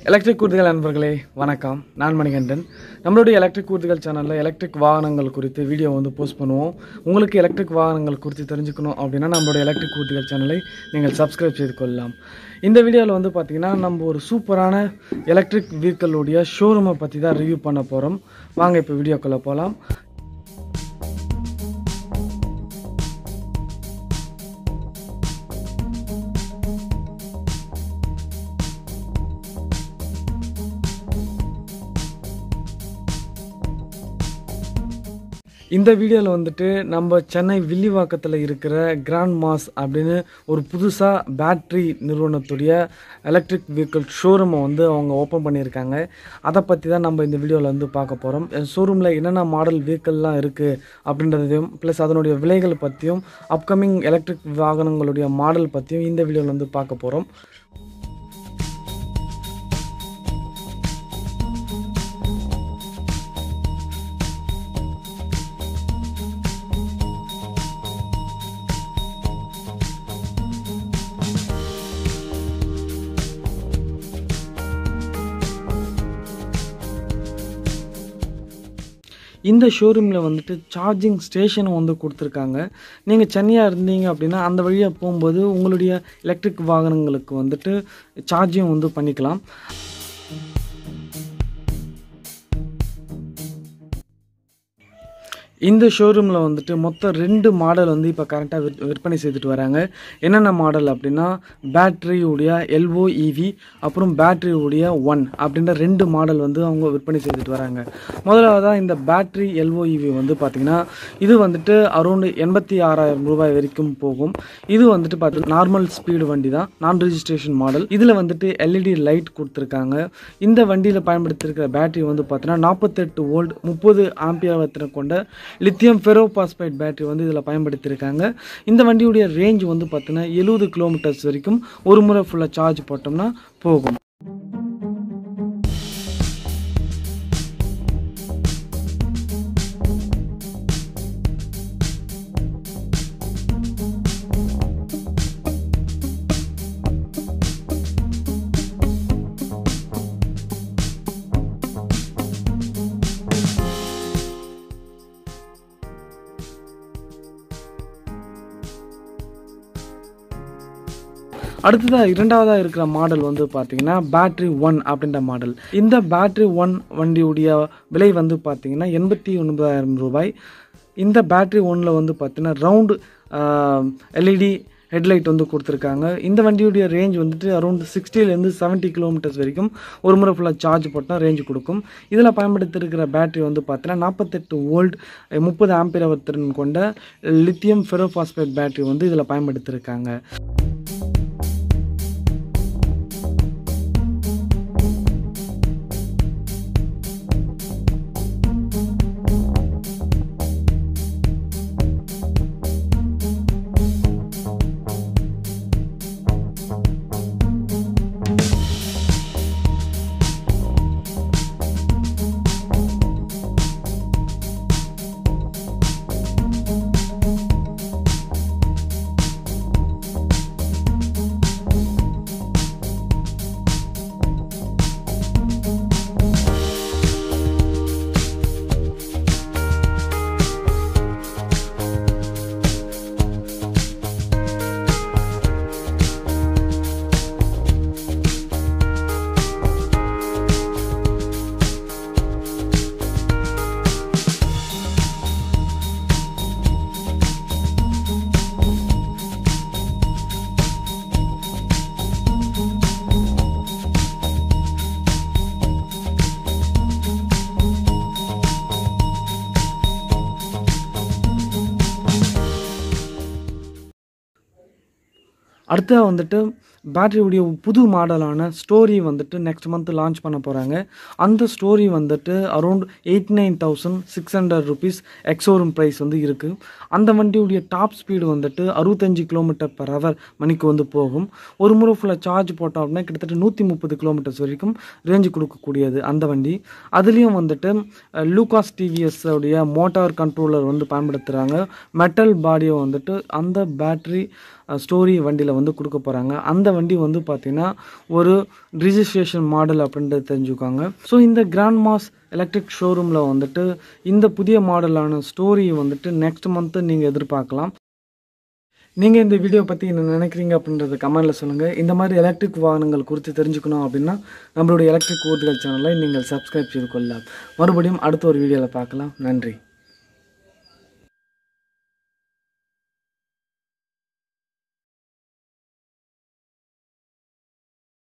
electric ஊர்திகள் நண்பர்களே வணக்கம் நான் மணிகண்டன் நம்மளுடைய எலக்ட்ரிக் ஊர்திகள் சேனலில் எலக்ட்ரிக் வாகனங்கள் குறித்து வீடியோ வந்து போஸ்ட் பண்ணுவோம் உங்களுக்கு எலக்ட்ரிக் வாகனங்கள் குறித்து தெரிஞ்சுக்கணும் அப்படின்னா நம்மளுடைய எலக்ட்ரிக் ஊர்திகள் சேனலை நீங்கள் சப்ஸ்கிரைப் செய்து கொள்ளலாம் இந்த வீடியோவில் வந்து பார்த்திங்கன்னா நம்ம ஒரு சூப்பரான எலக்ட்ரிக் வெஹிக்கிளுடைய ஷோரூமை பற்றி தான் ரிவ்யூ பண்ண போகிறோம் வாங்க இப்போ வீடியோக்குள்ளே போகலாம் இந்த வீடியோவில் வந்துட்டு நம்ம சென்னை வில்லிவாக்கத்தில் இருக்கிற கிராண்ட் மாஸ் அப்படின்னு ஒரு புதுசாக பேட்ரி நிறுவனத்துடைய எலக்ட்ரிக் வெஹிக்கிள் ஷோரூமை வந்து அவங்க ஓப்பன் பண்ணியிருக்காங்க அதை பற்றி தான் நம்ம இந்த வீடியோவில் வந்து பார்க்க போகிறோம் ஷோரூமில் என்னென்ன மாடல் வெஹிக்கிள்லாம் இருக்குது அப்படின்றதையும் ப்ளஸ் அதனுடைய விலைகள் பற்றியும் அப்கமிங் எலக்ட்ரிக் வாகனங்களுடைய மாடல் பற்றியும் இந்த வீடியோவில் வந்து பார்க்க போகிறோம் இந்த ஷோரூமில் வந்துட்டு சார்ஜிங் ஸ்டேஷன் வந்து கொடுத்துருக்காங்க நீங்கள் சென்னையாக இருந்தீங்க அப்படின்னா அந்த வழியாக போகும்போது உங்களுடைய எலக்ட்ரிக் வாகனங்களுக்கு வந்துட்டு சார்ஜிங் வந்து பண்ணிக்கலாம் இந்த ஷோரூமில் வந்துட்டு மொத்தம் ரெண்டு மாடல் வந்து இப்போ கரெக்டாக விற் விற்பனை செய்துட்டு வராங்க என்னென்ன மாடல் அப்படின்னா பேட்ரியுடைய எல்ஓ இவி அப்புறம் பேட்ரியுடைய ஒன் அப்படின்ற ரெண்டு மாடல் வந்து அவங்க விற்பனை செய்துட்டு வராங்க முதலாவதாக இந்த பேட்ரி எல்ஓ இவி வந்து பார்த்திங்கன்னா இது வந்துட்டு அரௌண்டு எண்பத்தி ஆறாயிரம் ரூபாய் வரைக்கும் போகும் இது வந்துட்டு பார்த்து நார்மல் ஸ்பீடு வண்டி தான் நான் ரிஜிஸ்ட்ரேஷன் மாடல் இதில் வந்துட்டு எல்இடி லைட் கொடுத்துருக்காங்க இந்த வண்டியில் பயன்படுத்தியிருக்கிற பேட்டரி வந்து பார்த்தீங்கன்னா நாற்பத்தெட்டு வோல்ட் முப்பது ஆம்பியர் கொண்ட லித்தியம் ஃபெரோபாஸ்பைட் பேட்டரி வந்து இதில் பயன்படுத்தியிருக்காங்க இந்த வண்டியுடைய ரேஞ்ச் வந்து பார்த்தீங்கன்னா எழுபது கிலோமீட்டர்ஸ் வரைக்கும் ஒரு முறை ஃபுல்லாக சார்ஜ் போட்டோம்னா போகும் அடுத்ததாக இரண்டாவதாக இருக்கிற மாடல் வந்து பார்த்தீங்கன்னா பேட்ரி ஒன் அப்படின்ற மாடல் இந்த பேட்ரி ஒன் வண்டியுடைய விலை வந்து பார்த்தீங்கன்னா எண்பத்தி ஒன்பதாயிரம் ரூபாய் இந்த பேட்ரி ஒன்னில் வந்து பார்த்தீங்கன்னா ரவுண்டு எல்இடி ஹெட்லைட் வந்து கொடுத்துருக்காங்க இந்த வண்டியுடைய ரேஞ்ச் வந்துட்டு அரௌண்ட் சிக்ஸ்டிலேருந்து செவன்ட்டி கிலோமீட்டர்ஸ் வரைக்கும் ஒரு முறை ஃபுல்லாக சார்ஜ் போட்டால் ரேஞ்ச் கொடுக்கும் இதில் பயன்படுத்தியிருக்கிற பேட்டரி வந்து பார்த்தீங்கன்னா நாற்பத்தெட்டு வோல்ட் முப்பது ஆம்பியர் திறன் கொண்ட லித்தியம் ஃபெரோபாஸ்பேட் பேட்டரி வந்து இதில் பயன்படுத்தியிருக்காங்க அடுத்தது வந்துட்டு பேட்டரியுடைய புது மாடலான ஸ்டோரி வந்துட்டு நெக்ஸ்ட் மந்த் லான்ச் பண்ண போகிறாங்க அந்த ஸ்டோரி வந்துட்டு around eighty nine thousand six hundred rupees ex showroom price வந்து இருக்குது அந்த வண்டியுடைய டாப் ஸ்பீடு வந்துட்டு அறுபத்தஞ்சு கிலோமீட்டர் பர் ஹவர் மணிக்கு வந்து போகும் ஒரு முறை ஃபுல்லாக சார்ஜ் போட்டோம் அப்படின்னா கிட்டத்தட்ட நூற்றி முப்பது கிலோமீட்டர்ஸ் வரைக்கும் ரேஞ்சு கொடுக்கக்கூடியது அந்த வண்டி அதுலேயும் வந்துட்டு லூகாஸ் டிவிஎஸ் உடைய மோட்டார் கண்ட்ரோலர் வந்து பயன்படுத்துகிறாங்க மெட்டல் பாடியை வந்துட்டு அந்த பேட்ரி ஸ்டோரி வண்டியில் வந்து கொடுக்க போகிறாங்க அந்த அந்த வண்டி வந்து பார்த்தீங்கன்னா ஒரு ரிஜிஸ்ட்ரேஷன் மாடல் அப்படின்றத தெரிஞ்சுக்கோங்க ஸோ இந்த கிராண்ட் மாஸ் எலக்ட்ரிக் ஷோரூமில் வந்துட்டு இந்த புதிய மாடலான ஸ்டோரி வந்துட்டு நெக்ஸ்ட் மந்த்து நீங்கள் எதிர்பார்க்கலாம் நீங்கள் இந்த வீடியோ பற்றி என்ன நினைக்கிறீங்க அப்படின்றத கமெண்ட்டில் சொல்லுங்கள் இந்த மாதிரி எலக்ட்ரிக் வாகனங்கள் குறித்து தெரிஞ்சுக்கணும் அப்படின்னா நம்மளுடைய எலக்ட்ரிக் ஊர்திகள் சேனலை நீங்கள் சப்ஸ்கிரைப் செய்து கொள்ளலாம் மறுபடியும் அடுத்த ஒரு வீடியோவில் பார்க்கலாம் நன்றி